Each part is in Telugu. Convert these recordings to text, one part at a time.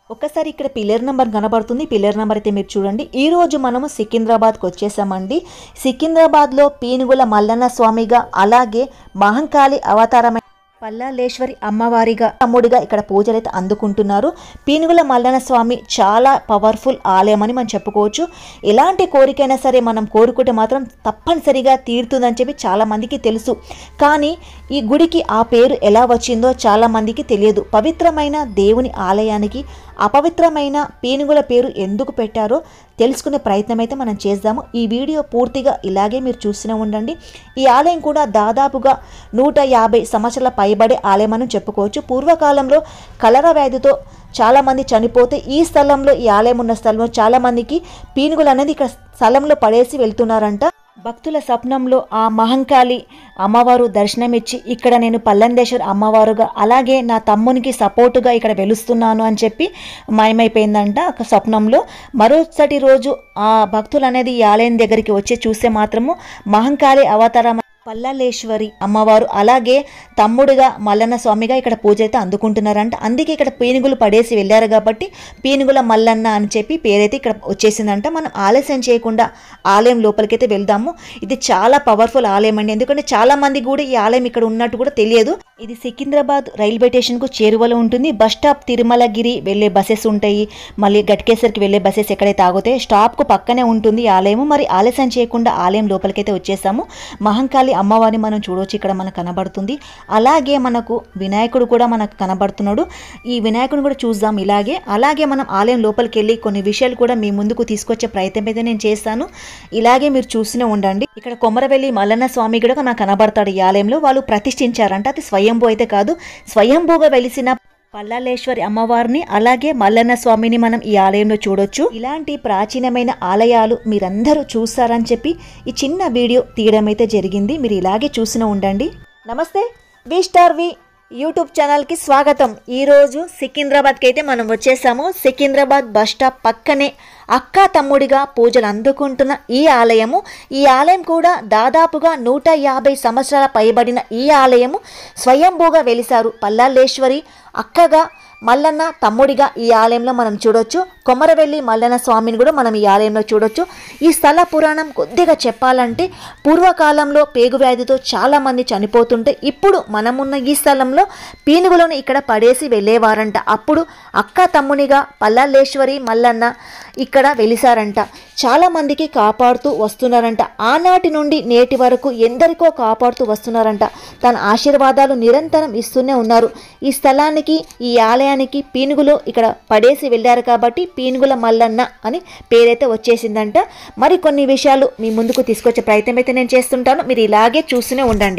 ఒక్కసారి ఇక్కడ పిల్లర్ నెంబర్ కనబడుతుంది పిల్లర్ నెంబర్ అయితే మీరు చూడండి ఈ రోజు మనము సికింద్రాబాద్కి వచ్చేసామండి సికింద్రాబాద్లో పీనుగుల మల్లన్న స్వామిగా అలాగే మహంకాళి అవతారమైన పల్లాలేశ్వరి అమ్మవారిగా తమ్ముడిగా ఇక్కడ పూజలు అయితే అందుకుంటున్నారు పీనుగుల మల్లన్న స్వామి చాలా పవర్ఫుల్ ఆలయం అని మనం చెప్పుకోవచ్చు ఎలాంటి కోరికైనా సరే మనం కోరుకుంటే మాత్రం తప్పనిసరిగా తీరుతుందని చెప్పి చాలా మందికి తెలుసు కానీ ఈ గుడికి ఆ పేరు ఎలా వచ్చిందో చాలా మందికి తెలియదు పవిత్రమైన దేవుని ఆలయానికి అపవిత్రమైన పీనుగుల పేరు ఎందుకు పెట్టారో తెలుసుకునే ప్రయత్నం అయితే మనం చేద్దాము ఈ వీడియో పూర్తిగా ఇలాగే మీరు చూస్తూనే ఉండండి ఈ ఆలయం కూడా దాదాపుగా నూట యాభై సంవత్సరాల పైబడే ఆలయం అని చెప్పుకోవచ్చు పూర్వకాలంలో కలరా వ్యాధితో చాలామంది చనిపోతే ఈ స్థలంలో ఈ ఆలయం ఉన్న స్థలంలో చాలామందికి పీనుగులు అనేది ఇక్కడ స్థలంలో పడేసి వెళ్తున్నారంట భక్తుల స్వప్నంలో ఆ మహంకాళి అమ్మవారు దర్శనమిచ్చి ఇక్కడ నేను పల్లందేశ్వర్ అమ్మవారుగా అలాగే నా తమ్మునికి సపోర్టుగా ఇక్కడ వెలుస్తున్నాను అని చెప్పి మాయమైపోయిందంట ఒక స్వప్నంలో మరుసటి రోజు ఆ భక్తులు అనేది ఈ ఆలయం దగ్గరికి వచ్చి చూస్తే మాత్రము మహంకాళి అవతారం పల్లాలేశ్వరి అమ్మవారు అలాగే తమ్ముడుగా మల్లన్న స్వామిగా ఇక్కడ పూజ అయితే అందుకుంటున్నారంట అందుకే ఇక్కడ పీనుగులు పడేసి వెళ్ళారు కాబట్టి పీనుగుల మల్లన్న అని చెప్పి పేరైతే ఇక్కడ వచ్చేసిందంట మనం ఆలస్యం చేయకుండా ఆలయం లోపలికైతే వెళ్దాము ఇది చాలా పవర్ఫుల్ ఆలయం అండి ఎందుకంటే చాలా మంది కూడా ఈ ఆలయం ఇక్కడ ఉన్నట్టు కూడా తెలియదు ఇది సికింద్రాబాద్ రైల్వే స్టేషన్కు చేరువలో ఉంటుంది బస్ స్టాప్ తిరుమలగిరి వెళ్ళే బస్సెస్ ఉంటాయి మళ్ళీ గట్కేసర్కి వెళ్ళే బస్సెస్ ఎక్కడైతే ఆగుతాయి స్టాప్కు పక్కనే ఉంటుంది ఈ ఆలయం మరి ఆలస్యం చేయకుండా ఆలయం లోపలికైతే వచ్చేసాము మహంకాళి అమ్మవారిని మనం చూడవచ్చు ఇక్కడ మనకు కనబడుతుంది అలాగే మనకు వినాయకుడు కూడా మనకు కనబడుతున్నాడు ఈ వినాయకుడిని కూడా చూద్దాం ఇలాగే అలాగే మనం ఆలయం లోపలికి వెళ్ళి కొన్ని విషయాలు కూడా మీ ముందుకు తీసుకొచ్చే ప్రయత్నం అయితే నేను చేస్తాను ఇలాగే మీరు చూస్తూనే ఉండండి ఇక్కడ కొమరవెల్లి మల్లన్న స్వామి కూడా మనకు కనబడతాడు ఈ ఆలయంలో వాళ్ళు ప్రతిష్ఠించారంట అది స్వయంభూ అయితే కాదు స్వయంభూగా వెలిసిన పల్లాలేశ్వరి అమ్మవారిని అలాగే మల్లన్న స్వామిని మనం ఈ ఆలయంలో చూడొచ్చు ఇలాంటి ప్రాచీనమైన ఆలయాలు మీరందరూ చూస్తారని చెప్పి ఈ చిన్న వీడియో తీయడం అయితే జరిగింది మీరు ఇలాగే చూసిన ఉండండి నమస్తే వి స్టార్ వి యూట్యూబ్ ఛానల్కి స్వాగతం ఈరోజు సికింద్రాబాద్కి అయితే మనం వచ్చేసాము సికింద్రాబాద్ బస్ స్టాప్ పక్కనే అక్క తమ్ముడిగా పూజలు అందుకుంటున్న ఈ ఆలయము ఈ ఆలయం కూడా దాదాపుగా నూట యాభై సంవత్సరాల పైబడిన ఈ ఆలయము స్వయంభూగా వెలిశారు పల్లాలేశ్వరి అక్కగా మల్లన్న తమ్ముడిగా ఈ ఆలయంలో మనం చూడొచ్చు కొమరవెల్లి మల్లన్న స్వామిని కూడా మనం ఈ ఆలయంలో చూడొచ్చు ఈ స్థల పురాణం కొద్దిగా చెప్పాలంటే పూర్వకాలంలో పేగు వ్యాధితో చాలామంది చనిపోతుంటే ఇప్పుడు మనమున్న ఈ స్థలంలో పీనుగులను ఇక్కడ పడేసి వెళ్ళేవారంట అప్పుడు అక్క తమ్మునిగా పల్లాలేశ్వరి మల్లన్న ఇక్కడ వెలిసారంట చాలా మందికి కాపాడుతూ వస్తున్నారంట ఆనాటి నుండి నేటి వరకు ఎందరికో కాపాడుతూ వస్తున్నారంట తన ఆశీర్వాదాలు నిరంతరం ఇస్తూనే ఉన్నారు ఈ స్థలానికి ఈ ఆలయానికి పీనుగులు ఇక్కడ పడేసి వెళ్ళారు కాబట్టి పీనుగుల మల్లన్న అని పేరైతే వచ్చేసిందంట మరి కొన్ని విషయాలు మీ ముందుకు తీసుకొచ్చే ప్రయత్నం అయితే నేను చేస్తుంటాను మీరు ఇలాగే చూస్తూనే ఉండండి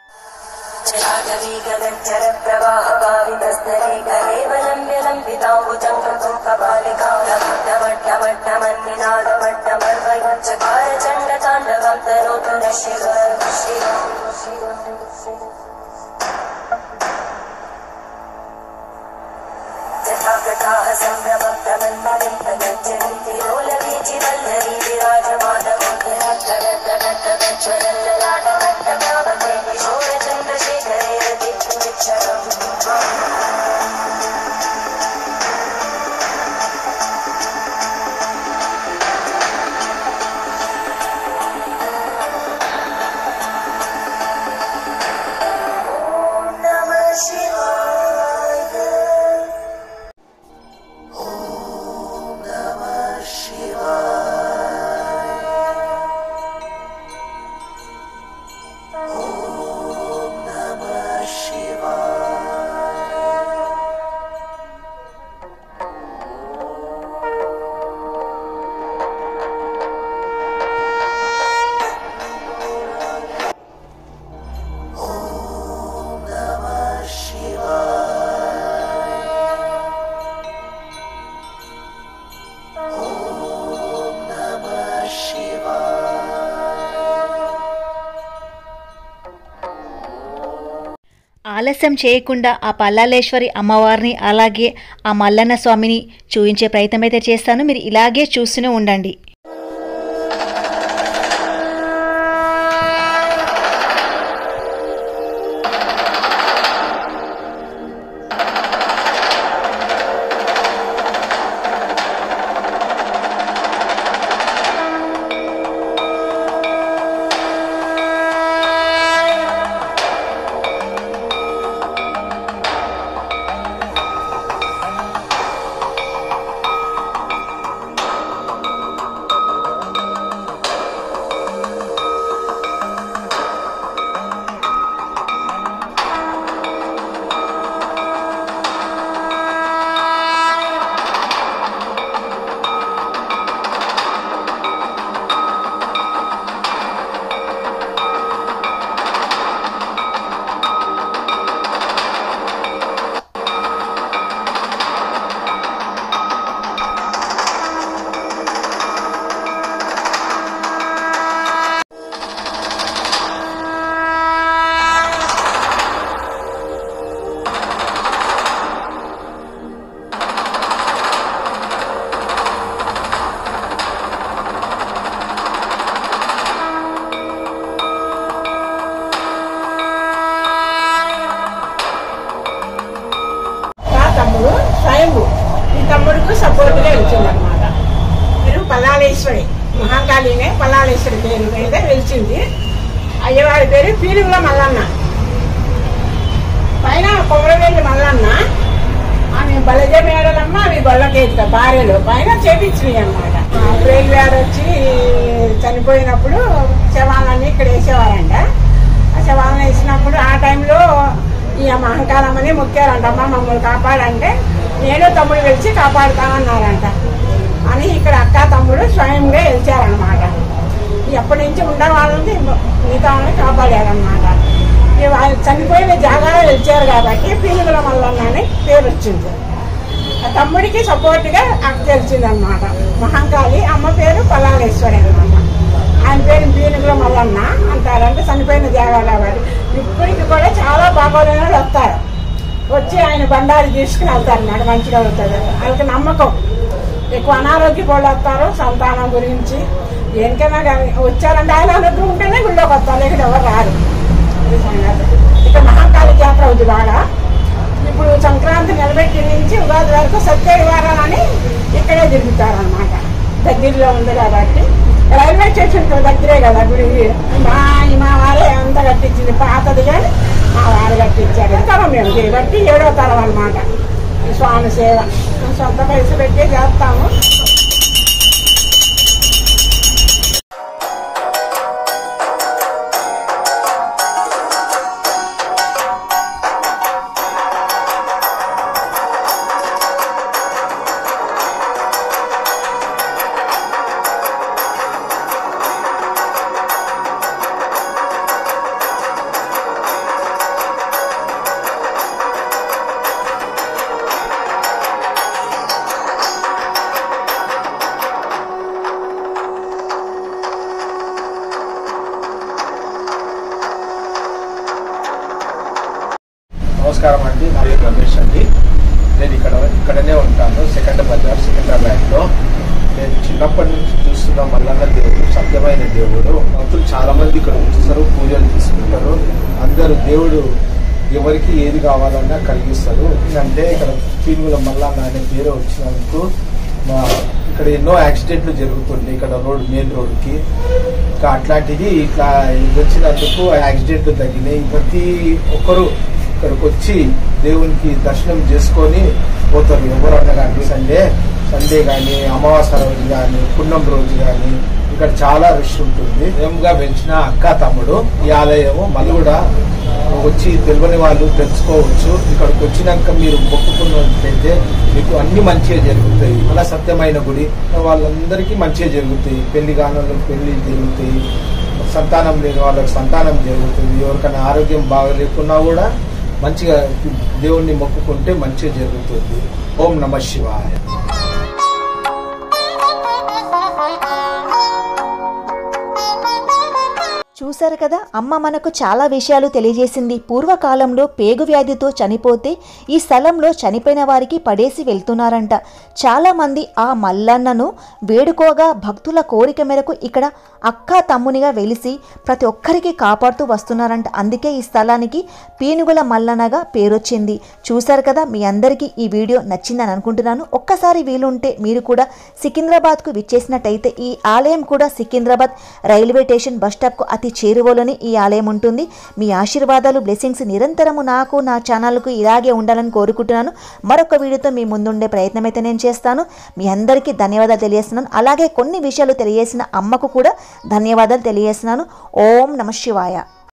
చండతాండవం తనోతు శివ యథాగతాः సంభ్రమభ్రమన్మయం ప్రగచ్చन्ति లోలవీచి వల్లరీ విరాజమానమోఘరద్దరద్దరద్దరజ్వరల్లలాటమట్టమావతే కిశోరచంద్రశేఖరే రతిక్షరం ఓం నమః శివాయ ఆలస్యం చేయకుండా ఆ పల్లాలేశ్వరి అమ్మవారిని అలాగే ఆ మల్లన్న స్వామిని చూపించే ప్రయత్నం అయితే చేస్తాను మీరు ఇలాగే చూస్తూనే ఉండండి ఓం మహంకాళినే పల్లాలేశ్వరి పేరు మీద వెలిచింది అయ్యవారి పేరు పీరుగుల మల్లన్న పైన కొమరవెల్లి మల్లన్న ఆమె బలజ మేడలమ్మ అవి గొల్లకేత భార్యలు పైన చేపించినాయి అనమాట బ్రేక్ వ్యాడ్ వచ్చి చనిపోయినప్పుడు శవాలన్నీ ఇక్కడ వేసేవారంట ఆ శవాలను వేసినప్పుడు ఆ టైంలో ఈ మహంకాలమ్మని మొక్కారంట అమ్మ మమ్మల్ని కాపాడంటే నేను తమ్ముడు వెలిచి కాపాడుతామన్నారంట అని ఇక్కడ అక్క తమ్ముడు స్వయంగా వెలిచారనమాట ఎప్పటి నుంచి ఉన్న వాళ్ళని మిగతా వాళ్ళని కాపాడారనమాట ఇక వాళ్ళు చనిపోయిన జాగాలో వెలిచారు కాబట్టి పీలుగుల మల్లన్న అని పేరు వచ్చింది ఆ తమ్ముడికి సపోర్ట్గా అక్క తెలిసింది అనమాట మహంకాళి అమ్మ పేరు పలాలేశ్వరి అనమాట ఆయన పేరు పీనుగుల మల్లన్న అంటారంటే చనిపోయిన జాగాలో కాబట్టి ఇప్పటికి కూడా చాలా బాగోలేని వాళ్ళు వస్తారు వచ్చి ఆయన బండారు తీసుకుని వెళ్తారు అన్నమాట మంచిగా అవుతుంది వాళ్ళకి నమ్మకం ఎక్కువ అనారోగ్య వాళ్ళు వస్తారు సంతానం గురించి దేనికైనా కానీ వచ్చారంటే ఆయన అనుగ్రహం ఉంటేనే గుళ్ళోకి వస్తారు ఇక్కడ ఎవరు రారు ఇది సంగతి. ఇక్కడ మహాకాళి జాతర అవుతుంది బాగా ఇప్పుడు సంక్రాంతి నిలబెట్టి నుంచి ఉగాది వరకు సత్యవారం అని ఇక్కడే తిరుగుతారు అనమాట దగ్గరలో ఉంది కాబట్టి రైల్వే స్టేషన్ దగ్గరే కదా గుడి మా మా వారే అంతా కట్టించింది పాతది కానీ మా వారు కట్టించారు తరం మేము చేయబట్టి ఏడో తరం అనమాట ఈ స్వామి సేవ సొంత పైసలు పెట్టి చేస్తాము నమస్కారం అండి నా పేరు రమేష్ అండి నేను ఇక్కడ ఇక్కడనే ఉంటాను సెకండ్ బజార్ సికింద్రాబాద్లో నేను చిన్నప్పటి నుంచి చూస్తున్న మల్లన్న దేవుడు సత్యమైన దేవుడు భక్తులు చాలా మంది ఇక్కడ వస్తారు పూజలు తీసుకుంటారు అందరూ దేవుడు ఎవరికి ఏది కావాలన్నా కలిగిస్తారు అంటే ఇక్కడ పీనుగుల మల్లన్న అనే పేరు వచ్చినందుకు మా ఇక్కడ ఎన్నో యాక్సిడెంట్లు జరుగుతుంది ఇక్కడ రోడ్ మెయిన్ రోడ్కి ఇంకా అట్లాంటిది ఇట్లా ఇది వచ్చినందుకు ఆ యాక్సిడెంట్లు తగ్గినాయి ప్రతి ఒక్కరు ఇక్కడికి వచ్చి దేవునికి దర్శనం చేసుకొని పోతారు ఎవరన్నా కానీ సండే సండే కానీ అమావాస్య రోజు కానీ పున్నం రోజు కానీ ఇక్కడ చాలా రష్ ఉంటుంది ఏముగా పెంచిన అక్క తమ్ముడు ఈ ఆలయము మళ్ళీ కూడా వచ్చి తెలియని వాళ్ళు తెలుసుకోవచ్చు ఇక్కడికి వచ్చినాక మీరు మొక్కుకున్నట్లయితే మీకు అన్ని మంచిగా జరుగుతాయి అలా సత్యమైన గుడి వాళ్ళందరికీ మంచిగా జరుగుతాయి పెళ్లి కాని వాళ్ళకి పెళ్లి జరుగుతాయి సంతానం లేని వాళ్ళకి సంతానం జరుగుతుంది ఎవరికైనా ఆరోగ్యం బాగలేకున్నా కూడా మంచిగా దేవుణ్ణి మొక్కుకుంటే మంచిగా జరుగుతుంది ఓం నమ శివాయ చూశారు కదా అమ్మ మనకు చాలా విషయాలు తెలియజేసింది పూర్వకాలంలో పేగు వ్యాధితో చనిపోతే ఈ స్థలంలో చనిపోయిన వారికి పడేసి వెళ్తున్నారంట చాలామంది ఆ మల్లన్నను వేడుకోగా భక్తుల కోరిక మేరకు ఇక్కడ అక్క తమ్మునిగా వెలిసి ప్రతి ఒక్కరికి కాపాడుతూ వస్తున్నారంట అందుకే ఈ స్థలానికి పీనుగుల మల్లన్నగా పేరొచ్చింది చూశారు కదా మీ అందరికీ ఈ వీడియో నచ్చిందని అనుకుంటున్నాను ఒక్కసారి వీలుంటే మీరు కూడా సికింద్రాబాద్కు విచ్చేసినట్టయితే ఈ ఆలయం కూడా సికింద్రాబాద్ రైల్వే స్టేషన్ బస్ స్టాప్కు అతి చేరువలోనే ఈ ఆలయం ఉంటుంది మీ ఆశీర్వాదాలు బ్లెస్సింగ్స్ నిరంతరము నాకు నా ఛానల్కు ఇలాగే ఉండాలని కోరుకుంటున్నాను మరొక వీడియోతో మీ ముందుండే ప్రయత్నం అయితే నేను చేస్తాను మీ అందరికీ ధన్యవాదాలు తెలియజేస్తున్నాను అలాగే కొన్ని విషయాలు తెలియజేసిన అమ్మకు కూడా ధన్యవాదాలు తెలియజేస్తున్నాను ఓం నమ శివాయ